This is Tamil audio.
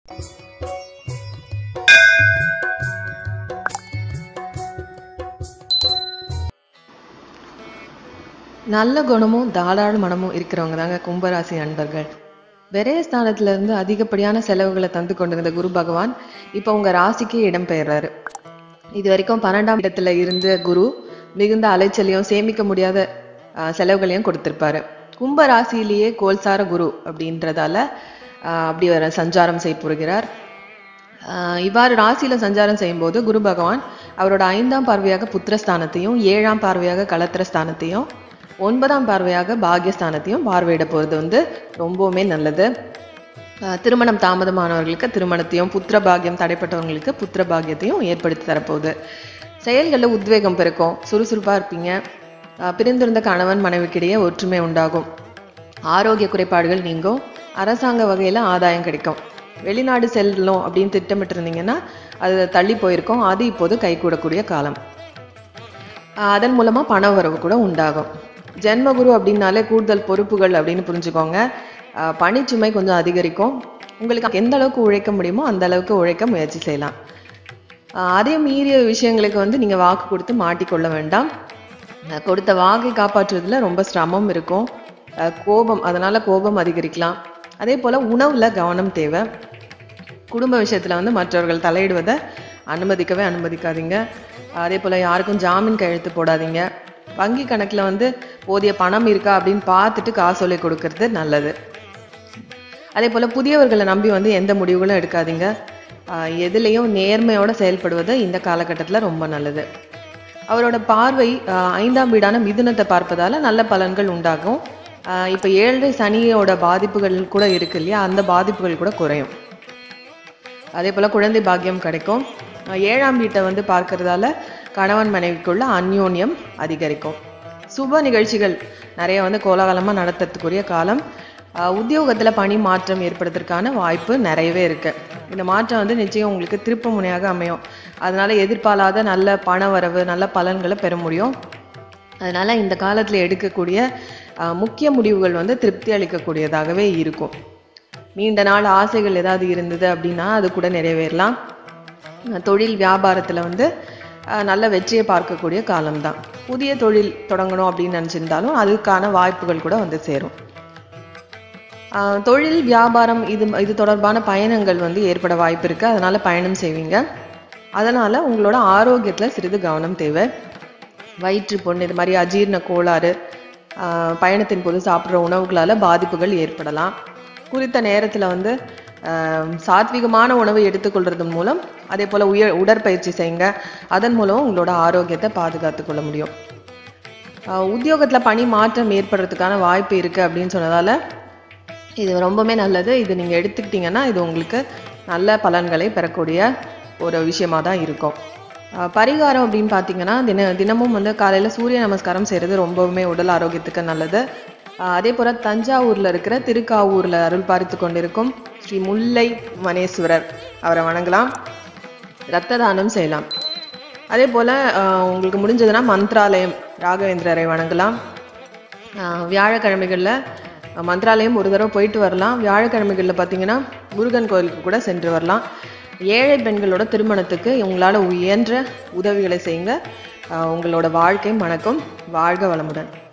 நல்ல குணமும் தாராள மனமும் இருக்கிறவங்க தாங்க கும்பராசி அன்பர்கள் விரய ஸ்தானத்துல இருந்து அதிகப்படியான செலவுகளை தந்து கொண்டிருந்த குரு பகவான் இப்போ உங்க ராசிக்கு இடம் பெயர்றாரு இது வரைக்கும் பன்னெண்டாம் இடத்துல இருந்த குரு மிகுந்த அலைச்சலையும் சேமிக்க முடியாத ஆஹ், செலவுகளையும் கொடுத்திருப்பாரு கும்ப ராசியிலேயே கோல்சார குரு அப்படின்றதால ஆஹ், அப்படி வர சஞ்சாரம் செய்ய போகிறார் ஆஹ் இவ்வாறு ராசியில சஞ்சாரம் செய்யும்போது குரு பகவான் அவரோட ஐந்தாம் பார்வையாக புத்திரஸ்தானத்தையும் ஏழாம் பார்வையாக கலத்திரஸ்தானத்தையும் ஒன்பதாம் பார்வையாக பாக்யஸ்தானத்தையும் பார்வையிட போறது வந்து ரொம்பவுமே நல்லது ஆஹ் திருமணம் தாமதமானவர்களுக்கு திருமணத்தையும் புத்திர பாக்கியம் தடைப்பட்டவங்களுக்கு புத்திர பாக்கியத்தையும் ஏற்படுத்தி தரப்போகுது செயல்களில் உத்வேகம் பெருக்கும் சுறுசுறுப்பா இருப்பீங்க ஆஹ் பிரிந்திருந்த கணவன் மனைவிக்கிடையே ஒற்றுமை உண்டாகும் ஆரோக்கிய குறைபாடுகள் நீங்கும் அரசாங்க வகையில ஆதாயம் கிடைக்கும் வெளிநாடு செல்லணும் அப்படின்னு திட்டமிட்டு இருந்தீங்கன்னா அது தள்ளி போயிருக்கும் அது இப்போது கைகூடக்கூடிய காலம் ஆஹ் அதன் மூலமா பண வரவு கூட உண்டாகும் ஜென்மகுரு அப்படின்னாலே கூடுதல் பொறுப்புகள் அப்படின்னு புரிஞ்சுக்கோங்க ஆஹ் பணிச்சுமை கொஞ்சம் அதிகரிக்கும் உங்களுக்கு எந்த அளவுக்கு உழைக்க முடியுமோ அந்த அளவுக்கு உழைக்க முயற்சி செய்யலாம் ஆஹ் அதே மீறிய விஷயங்களுக்கு வந்து நீங்க வாக்கு கொடுத்து மாட்டிக்கொள்ள வேண்டாம் ஆஹ் கொடுத்த வாக்கை காப்பாற்றுறதுல ரொம்ப சிரமம் இருக்கும் ஆஹ் கோபம் அதனால கோபம் அதிகரிக்கலாம் அதே போல உணவுல கவனம் தேவை குடும்ப விஷயத்துல வந்து மற்றவர்கள் தலையிடுவதை அனுமதிக்கவே அனுமதிக்காதீங்க அதே போல யாருக்கும் ஜாமீன் கையெழுத்து போடாதீங்க வங்கி கணக்குல வந்து போதிய பணம் இருக்கா அப்படின்னு பார்த்துட்டு காசோலை கொடுக்கறது நல்லது அதே போல புதியவர்களை நம்பி வந்து எந்த முடிவுகளும் எடுக்காதீங்க ஆஹ் எதுலேயும் நேர்மையோட செயல்படுவது இந்த காலகட்டத்துல ரொம்ப நல்லது அவரோட பார்வை ஆஹ் ஐந்தாம் வீடான மிதுனத்தை பார்ப்பதால நல்ல பலன்கள் உண்டாகும் ஆஹ் இப்ப ஏழரை சனியோட பாதிப்புகள் கூட இருக்கு இல்லையா அந்த பாதிப்புகள் கூட குறையும் அதே போல குழந்தை பாக்கியம் கிடைக்கும் அஹ் ஏழாம் வீட்டை வந்து பார்க்கறதால கணவன் மனைவிக்குள்ள அந்யோன்யம் அதிகரிக்கும் சுப நிகழ்ச்சிகள் நிறைய வந்து கோலாகலமா நடத்துறதுக்குரிய காலம் அஹ் உத்தியோகத்துல பணி மாற்றம் ஏற்படுறதுக்கான வாய்ப்பு நிறையவே இருக்கு இந்த மாற்றம் வந்து நிச்சயம் உங்களுக்கு திருப்பு முனையாக அமையும் அதனால எதிர்பாராத நல்ல பண வரவு நல்ல பலன்களை பெற முடியும் அதனால இந்த காலத்துல எடுக்கக்கூடிய அஹ், முக்கிய முடிவுகள் வந்து திருப்தி அளிக்கக்கூடியதாகவே இருக்கும் நீண்ட நாள் ஆசைகள் ஏதாவது இருந்தது அப்படின்னா அது கூட நிறைவேறலாம் அஹ் தொழில் வியாபாரத்துல வந்து அஹ், நல்ல வெற்றியை பார்க்கக்கூடிய காலம்தான் புதிய தொழில் தொடங்கணும் அப்படின்னு நினைச்சிருந்தாலும் அதுக்கான வாய்ப்புகள் கூட வந்து சேரும் ஆஹ் தொழில் வியாபாரம் இது இது தொடர்பான பயணங்கள் வந்து ஏற்பட வாய்ப்பு இருக்கு அதனால பயணம் செய்வீங்க அதனால உங்களோட ஆரோக்கியத்துல சிறிது கவனம் தேவை வயிற்று பொண்ணு இது மாதிரி அஜீரண கோளாறு ஆஹ் பயணத்தின் போது சாப்பிட்ற உணவுகளால பாதிப்புகள் ஏற்படலாம் குறித்த நேரத்துல வந்து ஆஹ் சாத்விகமான உணவை எடுத்துக்கொள்றதன் மூலம் அதே போல உய உடற்பயிற்சி செய்யுங்க அதன் மூலம் உங்களோட ஆரோக்கியத்தை பாதுகாத்துக் கொள்ள முடியும் ஆஹ் உத்தியோகத்துல பணி மாற்றம் ஏற்படுறதுக்கான வாய்ப்பு இருக்கு அப்படின்னு சொன்னதால இது ரொம்பவுமே நல்லது இது நீங்க எடுத்துக்கிட்டீங்கன்னா இது உங்களுக்கு நல்ல பலன்களை பெறக்கூடிய ஒரு விஷயமா தான் இருக்கும் ஆஹ் பரிகாரம் அப்படின்னு பார்த்தீங்கன்னா தின தினமும் வந்து காலையில சூரிய நமஸ்காரம் செய்யறது ரொம்பவுமே உடல் ஆரோக்கியத்துக்கு நல்லது ஆஹ் அதே போல தஞ்சாவூர்ல இருக்கிற திருக்காவூர்ல அருள் பார்த்து கொண்டிருக்கும் ஸ்ரீ முல்லை மனேஸ்வரர் அவரை வணங்கலாம் இரத்த தானம் செய்யலாம் அதே போல ஆஹ் உங்களுக்கு முடிஞ்சதுன்னா மந்த்ராலயம் ராகவேந்திரரை வணங்கலாம் ஆஹ் வியாழக்கிழமைகள்ல அஹ், மந்த்ராலயம் ஒரு தடவை போயிட்டு வரலாம் வியாழக்கிழமைகள்ல பார்த்தீங்கன்னா முருகன் கோயிலுக்கு கூட சென்று வரலாம் ஏழை பெண்களோட திருமணத்துக்கு உங்களால இயன்ற உதவிகளை செய்யுங்க ஆஹ் உங்களோட வாழ்க்கை மணக்கும் வாழ்க வளமுடன்